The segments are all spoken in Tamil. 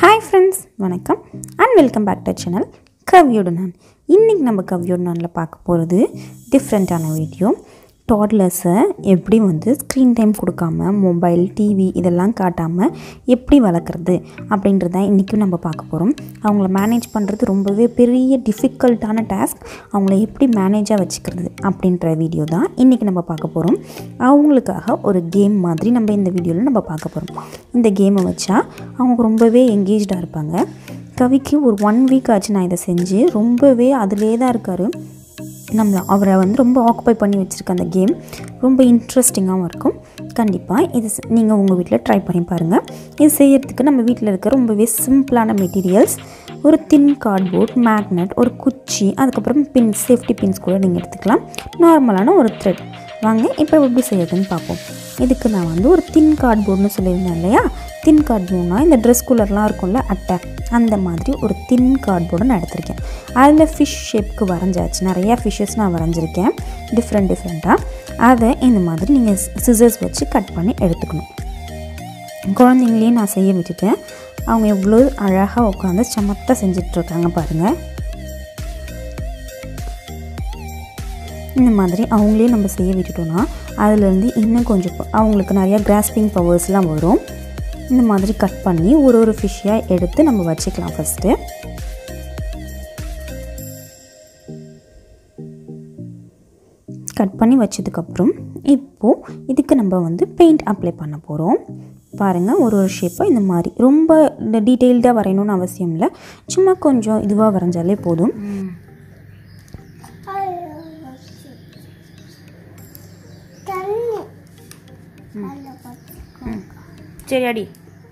ஹாய் ஃப்ரெண்ட்ஸ் வணக்கம் and welcome back to channel கவ்யோடு நான் இன்றைக்கி நம்ம கவ்யோடு நானில் பார்க்க போகிறது டிஃப்ரெண்ட்டான வீடியோ டாட்லர்ஸை எப்படி வந்து ஸ்க்ரீன் டைம் கொடுக்காம மொபைல் டிவி இதெல்லாம் காட்டாமல் எப்படி வளர்க்குறது அப்படின்றது தான் இன்றைக்கும் நம்ம பார்க்க போகிறோம் அவங்கள மேனேஜ் பண்ணுறது ரொம்பவே பெரிய டிஃபிகல்ட்டான டாஸ்க் அவங்கள எப்படி மேனேஜாக வச்சுக்கிறது அப்படின்ற வீடியோ தான் இன்றைக்கி நம்ம பார்க்க போகிறோம் அவங்களுக்காக ஒரு கேம் மாதிரி நம்ம இந்த வீடியோவில் நம்ம பார்க்க போகிறோம் இந்த கேமை வச்சா அவங்க ரொம்பவே எங்கேஜ்டாக இருப்பாங்க கவிக்கு ஒரு ஒன் வீக் ஆச்சு நான் இதை செஞ்சு ரொம்பவே அதிலே தான் இருக்கார் நம்மளை அவரை வந்து ரொம்ப ஆக்குப்பை பண்ணி வச்சுருக்க அந்த கேம் ரொம்ப இன்ட்ரெஸ்டிங்காகவும் இருக்கும் கண்டிப்பாக இது நீங்கள் உங்கள் வீட்டில் ட்ரை பண்ணி பாருங்கள் இது செய்யறதுக்கு நம்ம வீட்டில் இருக்க ரொம்பவே சிம்பிளான மெட்டீரியல்ஸ் ஒரு தின் கார்ட்போர்ட் மேக்னெட் ஒரு குச்சி அதுக்கப்புறம் பின் சேஃப்டி பின்ஸ் கூட நீங்கள் எடுத்துக்கலாம் நார்மலான ஒரு த்ரெட் வாங்க இப்போ எப்படி செய்யறதுன்னு பார்ப்போம் இதுக்கு நான் வந்து ஒரு தின் கார்ட்போர்ட்னு சொல்லியிருந்தேன் இல்லையா தின் கார்ட்போர்ட்னா இந்த ட்ரெஸ் கூலர்லாம் இருக்கும்ல அட்டை அந்த மாதிரி ஒரு தின் கார்ட்போர்டு நான் எடுத்திருக்கேன் அதில் ஃபிஷ் ஷேப்க்கு வரைஞ்சாச்சு நிறையா ஃபிஷ்ஷஸ் நான் வரைஞ்சிருக்கேன் டிஃப்ரெண்ட் டிஃப்ரெண்ட்டாக அதை இந்த மாதிரி நீங்கள் சிசர்ஸ் வச்சு கட் பண்ணி எடுத்துக்கணும் குழந்தைங்களையும் நான் செய்ய விட்டுட்டேன் அவங்க எவ்வளோ அழகாக உட்காந்து சமத்தாக செஞ்சிட்ருக்காங்க பாருங்கள் இந்த மாதிரி அவங்களே நம்ம செய்ய விட்டுட்டோம்னா அதுலேருந்து இன்னும் கொஞ்சம் அவங்களுக்கு நிறையா கிராஸ்பிங் பவர்ஸ்லாம் வரும் இந்த மாதிரி கட் பண்ணி ஒரு ஒரு ஃபிஷ்ஷாக எடுத்து நம்ம வச்சுக்கலாம் ஃபஸ்ட்டு கட் பண்ணி வச்சதுக்கப்புறம் இப்போது இதுக்கு நம்ம வந்து பெயிண்ட் அப்ளை பண்ண போகிறோம் பாருங்கள் ஒரு ஒரு ஷேப்பை இந்த மாதிரி ரொம்ப டீட்டெயில்டாக வரையணும்னு அவசியம் இல்லை சும்மா கொஞ்சம் இதுவாக வரைஞ்சாலே போதும் சரி அடி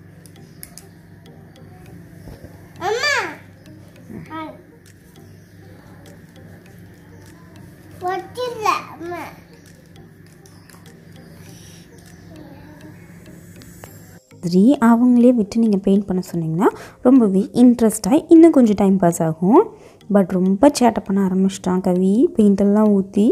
சரி அவங்களே விட்டு நீங்கள் பெயிண்ட் பண்ண சொன்னீங்கன்னா ரொம்பவே இன்ட்ரெஸ்டாக இன்னும் கொஞ்சம் டைம் பாஸ் ஆகும் பட் ரொம்ப சேட்டை பண்ண ஆரம்பிச்சிட்டான் கவி பெயிண்டெல்லாம் ஊற்றி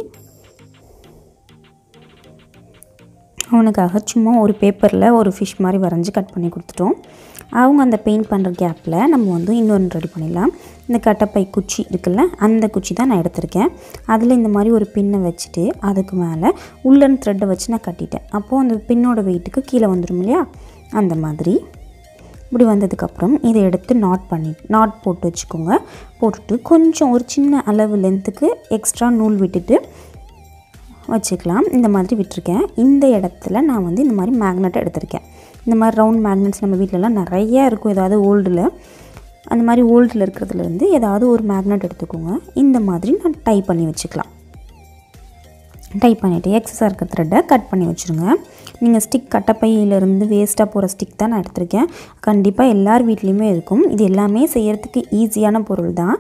அவனுக்காக சும்மா ஒரு பேப்பரில் ஒரு ஃபிஷ் மாதிரி வரைஞ்சி கட் பண்ணி கொடுத்துட்டோம் அவங்க அந்த பெயிண்ட் பண்ணுற கேப்பில் நம்ம வந்து இன்னொன்று ரெடி பண்ணிடலாம் இந்த கட்டப்பை குச்சி இருக்குல்ல அந்த குச்சி தான் நான் எடுத்திருக்கேன் அதில் இந்த மாதிரி ஒரு பின்னை வச்சுட்டு அதுக்கு மேலே உள்ளன் த்ரெட்டை வச்சு நான் கட்டிட்டேன் அப்போது அந்த பின்னோட வெயிட்டுக்கு கீழே வந்துடும் இல்லையா அந்த மாதிரி இப்படி வந்ததுக்கப்புறம் இதை எடுத்து நாட் பண்ணி நாட் போட்டு வச்சுக்கோங்க போட்டுட்டு கொஞ்சம் ஒரு சின்ன அளவு லென்த்துக்கு எக்ஸ்ட்ரா நூல் விட்டுட்டு வச்சுக்கலாம் இந்த மாதிரி விட்டுருக்கேன் இந்த இடத்துல நான் வந்து இந்த மாதிரி மேக்னெட் எடுத்திருக்கேன் இந்த மாதிரி ரவுண்ட் மேக்னெட்ஸ் நம்ம வீட்டிலலாம் நிறையா இருக்கும் ஏதாவது ஓல்டில் அந்த மாதிரி ஓல்டில் இருக்கிறதுலேருந்து ஏதாவது ஒரு மேக்னெட் எடுத்துக்கோங்க இந்த மாதிரி நான் டை பண்ணி வச்சுக்கலாம் டை பண்ணிவிட்டு எக்ஸஸாக இருக்க த்ரெட்டை கட் பண்ணி வச்சுருங்க நீங்கள் ஸ்டிக் கட்டப்பையிலேருந்து வேஸ்ட்டாக போகிற ஸ்டிக் தான் நான் எடுத்திருக்கேன் கண்டிப்பாக எல்லார் வீட்லேயுமே இருக்கும் இது எல்லாமே செய்கிறதுக்கு ஈஸியான பொருள் தான்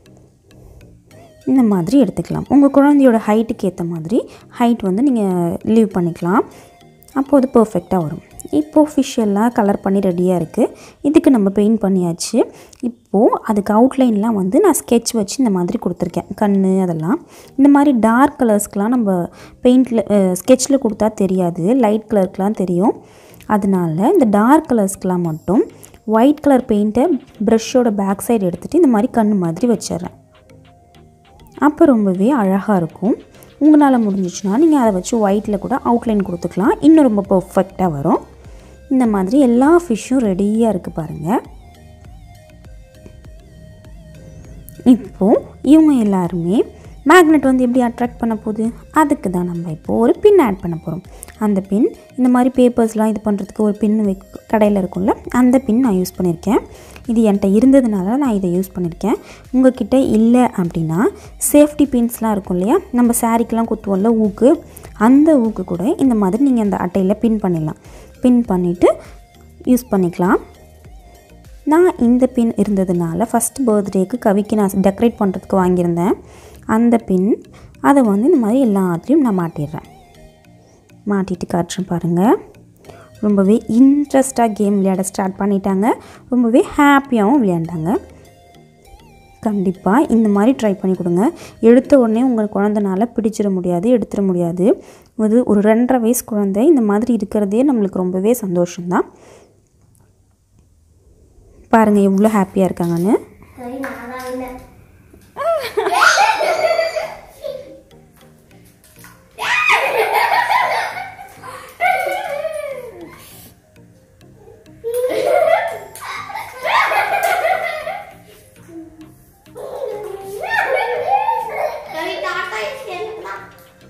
இந்த மாதிரி எடுத்துக்கலாம் உங்கள் குழந்தையோட ஹைட்டுக்கு ஏற்ற மாதிரி ஹைட் வந்து நீங்கள் லீவ் பண்ணிக்கலாம் அப்போது பர்ஃபெக்டாக வரும் இப்போது ஃபிஷ் எல்லாம் கலர் பண்ணி ரெடியாக இருக்குது இதுக்கு நம்ம பெயிண்ட் பண்ணியாச்சு இப்போது அதுக்கு அவுட்லைன்லாம் வந்து நான் ஸ்கெட்ச் வச்சு இந்த மாதிரி கொடுத்துருக்கேன் கண் அதெல்லாம் இந்த மாதிரி டார்க் கலர்ஸ்க்கெலாம் நம்ம பெயிண்டில் ஸ்கெட்சில் கொடுத்தா தெரியாது லைட் கலருக்கெலாம் தெரியும் அதனால இந்த டார்க் கலர்ஸ்க்கெலாம் மட்டும் ஒயிட் கலர் பெயிண்ட்டை ப்ரஷ்ஷோட பேக் சைடு எடுத்துகிட்டு இந்த மாதிரி கண் மாதிரி வச்சிடுறேன் அப்போ ரொம்பவே அழகாக இருக்கும் உங்களால் முடிஞ்சிச்சுன்னா நீங்கள் அதை வச்சு ஒயிட்டில் கூட அவுட்லைன் கொடுத்துக்கலாம் இன்னும் ரொம்ப பர்ஃபெக்டாக வரும் இந்த மாதிரி எல்லா ஃபிஷ்ஷும் ரெடியாக இருக்குது பாருங்கள் இப்போது இவங்க எல்லாருமே மேக்னெட் வந்து எப்படி அட்ராக்ட் பண்ண போகுது அதுக்கு தான் நம்ம இப்போது ஒரு பின் ஆட் பண்ண போகிறோம் அந்த பின் இந்த மாதிரி பேப்பர்ஸ்லாம் இது பண்ணுறதுக்கு ஒரு பின் வை கடையில் இருக்கும்ல அந்த பின் நான் யூஸ் பண்ணியிருக்கேன் இது என்கிட்ட இருந்ததுனால நான் இதை யூஸ் பண்ணியிருக்கேன் உங்ககிட்ட இல்லை அப்படின்னா சேஃப்டி பின்ஸ்லாம் இருக்கும் இல்லையா நம்ம சாரிக்கெலாம் குத்துவோம்ல ஊக்கு அந்த ஊக்கு கூட இந்த மாதிரி நீங்கள் அந்த அட்டையில் பின் பண்ணிடலாம் பின் பண்ணிவிட்டு யூஸ் பண்ணிக்கலாம் நான் இந்த பின் இருந்ததுனால ஃபஸ்ட் பர்த்டேக்கு கவிக்கு நான் டெக்கரேட் பண்ணுறதுக்கு வாங்கியிருந்தேன் அந்த பின் அதை வந்து இந்த மாதிரி எல்லாத்துலேயும் நான் மாட்டிடுறேன் மாட்டிட்டு காட்டுறேன் பாருங்கள் ரொம்பவே இன்ட்ரெஸ்டாக கேம் விளையாட ஸ்டார்ட் பண்ணிட்டாங்க ரொம்பவே ஹாப்பியாகவும் விளையாண்டாங்க கண்டிப்பாக இந்த மாதிரி ட்ரை பண்ணி கொடுங்க எடுத்த உடனே உங்கள் குழந்தனால பிடிச்சிட முடியாது எடுத்துட முடியாது இது ஒரு ரெண்டரை வயசு குழந்தை இந்த மாதிரி இருக்கிறதே நம்மளுக்கு ரொம்பவே சந்தோஷம்தான் பாருங்கள் எவ்வளோ ஹாப்பியாக இருக்காங்கன்னு சரி நான் தான் இல்லை கவி டாட்டா எனக்குதான்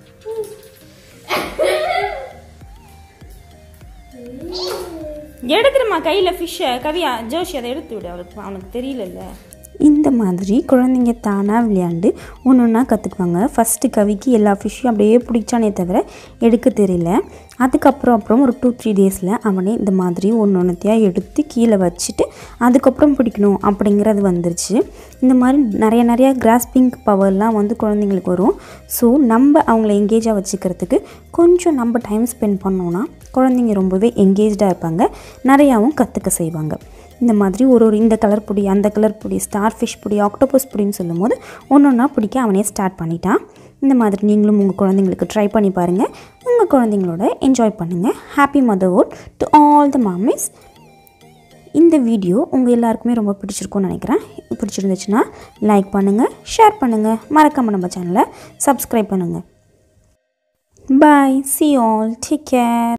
எடுத்துருமா கையில் ஃபிஷ்ஷை கவியா ஜோஷி அதை எடுத்து விடு அவளுக்கு அவனுக்கு தெரியலல்ல இந்த மாதிரி குழந்தைங்க தானாக விளையாண்டு ஒன்று ஒன்றா கற்றுக்குவாங்க ஃபஸ்ட்டு கவிக்கு எல்லா ஃபிஷ்ஷையும் அப்படியே பிடிச்சானே தவிர எடுக்க தெரியல அதுக்கப்புறம் அப்புறம் ஒரு டூ த்ரீ டேஸில் அவனே இந்த மாதிரி ஒன்று ஒன்றுத்தையாக எடுத்து கீழே வச்சுட்டு அதுக்கப்புறம் பிடிக்கணும் அப்படிங்கிறது வந்துருச்சு இந்த மாதிரி நிறைய நிறைய கிராஸ்பிங் பவர்லாம் வந்து குழந்தைங்களுக்கு வரும் ஸோ நம்ம அவங்கள எங்கேஜாக வச்சுக்கிறதுக்கு கொஞ்சம் நம்ம டைம் ஸ்பெண்ட் பண்ணோன்னா குழந்தைங்க ரொம்பவே எங்கேஜாக இருப்பாங்க நிறையாவும் கற்றுக்க செய்வாங்க இந்த மாதிரி ஒரு ஒரு இந்த கலர் பொடி அந்த கலர் பொடி ஸ்டார் ஃபிஷ் பொடி ஆக்டோபஸ் பொடின்னு சொல்லும்போது ஒன்று ஒன்றா பிடிக்க அவனே ஸ்டார்ட் பண்ணிட்டான் இந்த மாதிரி நீங்களும் உங்கள் குழந்தைங்களுக்கு ட்ரை பண்ணி பாருங்கள் உங்கள் குழந்தைங்களோட என்ஜாய் பண்ணுங்கள் happy motherhood to all the mommies இந்த வீடியோ உங்கள் எல்லாருக்குமே ரொம்ப பிடிச்சிருக்கும்னு நினைக்கிறேன் பிடிச்சிருந்துச்சுன்னா லைக் பண்ணுங்கள் ஷேர் பண்ணுங்கள் மறக்காமல் நம்ம சேனலை சப்ஸ்கிரைப் பண்ணுங்கள் bye see all take care